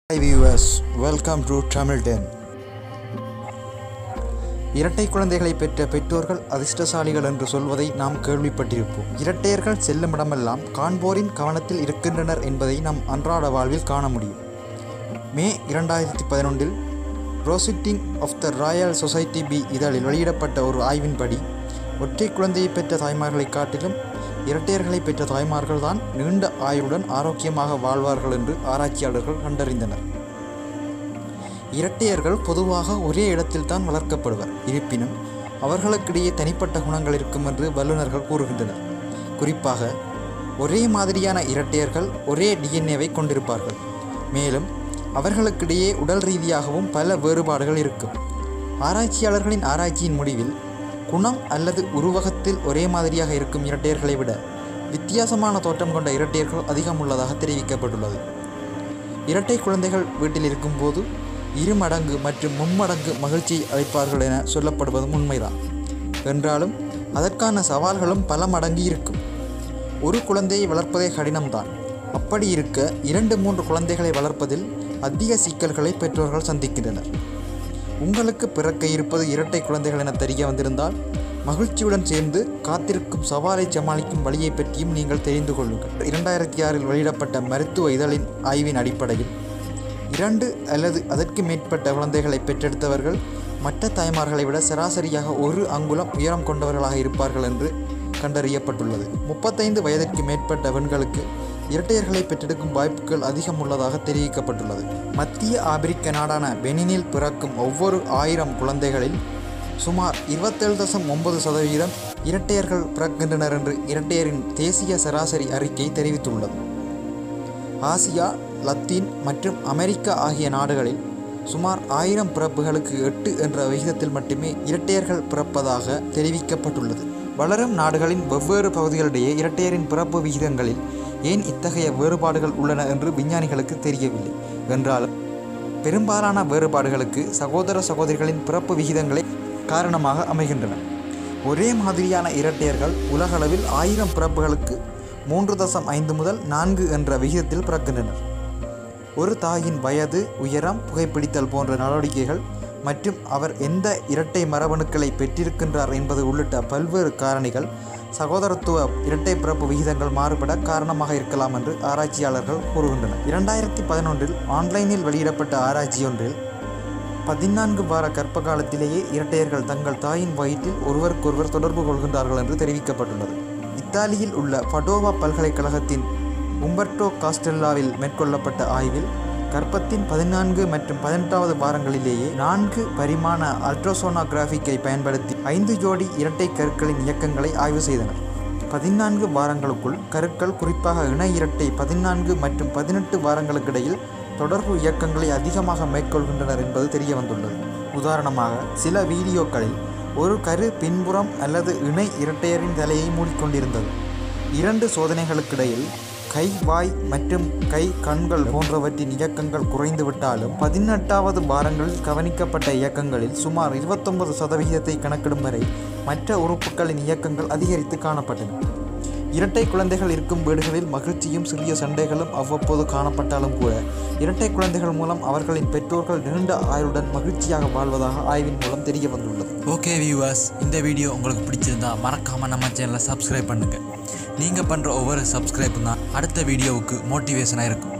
Hi viewers, welcome to Tamil Den. இரட்டை குழந்தைகளை பெற்ற பெற்றோர்கள் அதிர்ஷ்டசாலிகள் என்று சொல்வதை நாம் கேள்விப்பட்டிருப்போம் இரட்டையர்கள் செல்லும் இடமெல்லாம் காண்போரின் கவனத்தில் இருக்கின்றனர் என்பதை நாம் அன்றாட வாழ்வில் காண முடியும் மே இரண்டாயிரத்தி பதினொன்றில் proceedings of the Royal Society B இதழில் வெளியிடப்பட்ட ஒரு ஆய்வின்படி ஒற்றை குழந்தையை பெற்ற தாய்மார்களை காட்டிலும் இரட்டையர்களை பெற்ற தாய்மார்கள் தான் நீண்ட ஆயுளுடன் ஆரோக்கியமாக வாழ்வார்கள் என்று ஆராய்ச்சியாளர்கள் கண்டறிந்தனர் இரட்டையர்கள் பொதுவாக ஒரே இடத்தில் தான் வளர்க்கப்படுவர் இருப்பினும் அவர்களுக்கிடையே தனிப்பட்ட குணங்கள் இருக்கும் என்று வல்லுநர்கள் கூறுகின்றனர் குறிப்பாக ஒரே மாதிரியான இரட்டையர்கள் ஒரே டிஎன்ஏவை கொண்டிருப்பார்கள் மேலும் அவர்களுக்கிடையே உடல் ரீதியாகவும் பல வேறுபாடுகள் இருக்கும் ஆராய்ச்சியாளர்களின் ஆராய்ச்சியின் முடிவில் குணம் அல்லது உருவகத்தில் ஒரே மாதிரியாக இருக்கும் இரட்டையர்களை விட வித்தியாசமான தோற்றம் கொண்ட இரட்டையர்கள் அதிகம் உள்ளதாக தெரிவிக்கப்பட்டுள்ளது இரட்டை குழந்தைகள் வீட்டில் இருக்கும்போது இரு மடங்கு மற்றும் மும்மடங்கு மகிழ்ச்சியை அளிப்பார்கள் என சொல்லப்படுவதும் உண்மைதான் என்றாலும் அதற்கான சவால்களும் பல மடங்கு இருக்கும் ஒரு குழந்தையை வளர்ப்பதே கடினம்தான் அப்படி இருக்க இரண்டு மூன்று குழந்தைகளை வளர்ப்பதில் அதிக சிக்கல்களை பெற்றோர்கள் சந்திக்கின்றனர் உங்களுக்கு பிறக்க இருப்பது இரட்டை குழந்தைகள் என தெரிய வந்திருந்தால் மகிழ்ச்சியுடன் சேர்ந்து காத்திருக்கும் சவாலை சமாளிக்கும் வழியை பற்றியும் நீங்கள் தெரிந்து கொள்ளுங்கள் இரண்டாயிரத்தி ஆறில் வெளியிடப்பட்ட மருத்துவ இதழின் ஆய்வின் அடிப்படையில் இரண்டு அல்லது அதற்கு மேற்பட்ட குழந்தைகளை பெற்றெடுத்தவர்கள் மற்ற தாய்மார்களை விட சராசரியாக ஒரு அங்குலம் உயரம் கொண்டவர்களாக இருப்பார்கள் என்று கண்டறியப்பட்டுள்ளது முப்பத்தைந்து வயதிற்கு மேற்பட்ட பெண்களுக்கு இரட்டையர்களை பெற்றெடுக்கும் வாய்ப்புகள் அதிகம் உள்ளதாக தெரிவிக்கப்பட்டுள்ளது மத்திய ஆப்பிரிக்க நாடான பெனினில் பிறக்கும் ஒவ்வொரு ஆயிரம் குழந்தைகளில் சுமார் இருபத்தேழு தசம் ஒன்பது சதவீதம் இரட்டையர்கள் பிறக்கின்றனர் என்று இரட்டையரின் தேசிய சராசரி அறிக்கை தெரிவித்துள்ளது ஆசியா லத்தீன் மற்றும் அமெரிக்கா ஆகிய நாடுகளில் சுமார் ஆயிரம் பிறப்புகளுக்கு எட்டு என்ற விகிதத்தில் மட்டுமே இரட்டையர்கள் பிறப்பதாக தெரிவிக்கப்பட்டுள்ளது வளரும் நாடுகளின் வெவ்வேறு பகுதிகளிடையே இரட்டையரின் பிறப்பு விகிதங்களில் ஏன் இத்தகைய வேறுபாடுகள் உள்ளன என்று விஞ்ஞானிகளுக்கு தெரியவில்லை என்றாலும் பெரும்பாலான வேறுபாடுகளுக்கு சகோதர சகோதரிகளின் பிறப்பு விகிதங்களே காரணமாக அமைகின்றன ஒரே மாதிரியான இரட்டையர்கள் உலகளவில் ஆயிரம் பிறப்புகளுக்கு மூன்று தசம் ஐந்து முதல் நான்கு என்ற விகிதத்தில் பிறக்கின்றனர் ஒரு தாயின் வயது உயரம் புகைப்பிடித்தல் போன்ற நடவடிக்கைகள் மற்றும் அவர் எந்த இரட்டை மரபணுக்களை பெற்றிருக்கின்றார் என்பது உள்ளிட்ட பல்வேறு காரணிகள் சகோதரத்துவ இரட்டை பிறப்பு விகிதங்கள் மாறுபட காரணமாக இருக்கலாம் என்று ஆராய்ச்சியாளர்கள் கூறுகின்றனர் இரண்டாயிரத்தி பதினொன்றில் ஆன்லைனில் வெளியிடப்பட்ட ஆராய்ச்சியொன்றில் பதினான்கு வார கர்ப்ப காலத்திலேயே இரட்டையர்கள் தங்கள் தாயின் வயிற்றில் ஒருவருக்கொருவர் தொடர்பு கொள்கின்றார்கள் என்று தெரிவிக்கப்பட்டுள்ளது இத்தாலியில் உள்ள படோவா பல்கலைக்கழகத்தின் உம்பர்டோ காஸ்டெல்லாவில் மேற்கொள்ளப்பட்ட ஆய்வில் கர்ப்பத்தின் பதினான்கு மற்றும் பதினெட்டாவது வாரங்களிலேயே நான்கு பரிமாண அல்ட்ராசோனோகிராஃபிக்கை பயன்படுத்தி ஐந்து ஜோடி இரட்டை கருக்களின் இயக்கங்களை ஆய்வு செய்தனர் பதினான்கு வாரங்களுக்குள் கருக்கள் குறிப்பாக இணை இரட்டை பதினான்கு மற்றும் பதினெட்டு வாரங்களுக்கிடையில் தொடர்பு இயக்கங்களை அதிகமாக மேற்கொள்கின்றனர் என்பது தெரிய வந்துள்ளது உதாரணமாக சில வீடியோக்களில் ஒரு கரு பின்புறம் அல்லது இணை இரட்டையரின் தலையை மூடிக்கொண்டிருந்தது இரண்டு சோதனைகளுக்கிடையில் கை வாய் மற்றும் கை கண்கள் போன்றவற்றின் இயக்கங்கள் குறைந்துவிட்டாலும் பதினெட்டாவது வாரங்களில் கவனிக்கப்பட்ட இயக்கங்களில் சுமார் இருபத்தொன்பது சதவிகிதத்தை கணக்கிடும் வரை மற்ற உறுப்புகளின் இயக்கங்கள் அதிகரித்து காணப்பட்டன இரட்டை குழந்தைகள் இருக்கும் வீடுகளில் மகிழ்ச்சியும் சிறிய சண்டைகளும் அவ்வப்போது காணப்பட்டாலும் கூட இரட்டை குழந்தைகள் மூலம் அவர்களின் பெற்றோர்கள் நீண்ட ஆயுளுடன் மகிழ்ச்சியாக வாழ்வதாக ஆய்வின் மூலம் தெரிய வந்துள்ளது ஓகே வியூவர்ஸ் இந்த வீடியோ உங்களுக்கு பிடிச்சிருந்தா மறக்காமல் நம்ம சேனலை சப்ஸ்கிரைப் பண்ணுங்கள் நீங்கள் பண்ணுற ஒவ்வொரு சப்ஸ்கிரைப்பும் தான் அடுத்த வீடியோவுக்கு மோட்டிவேஷனாக இருக்கும்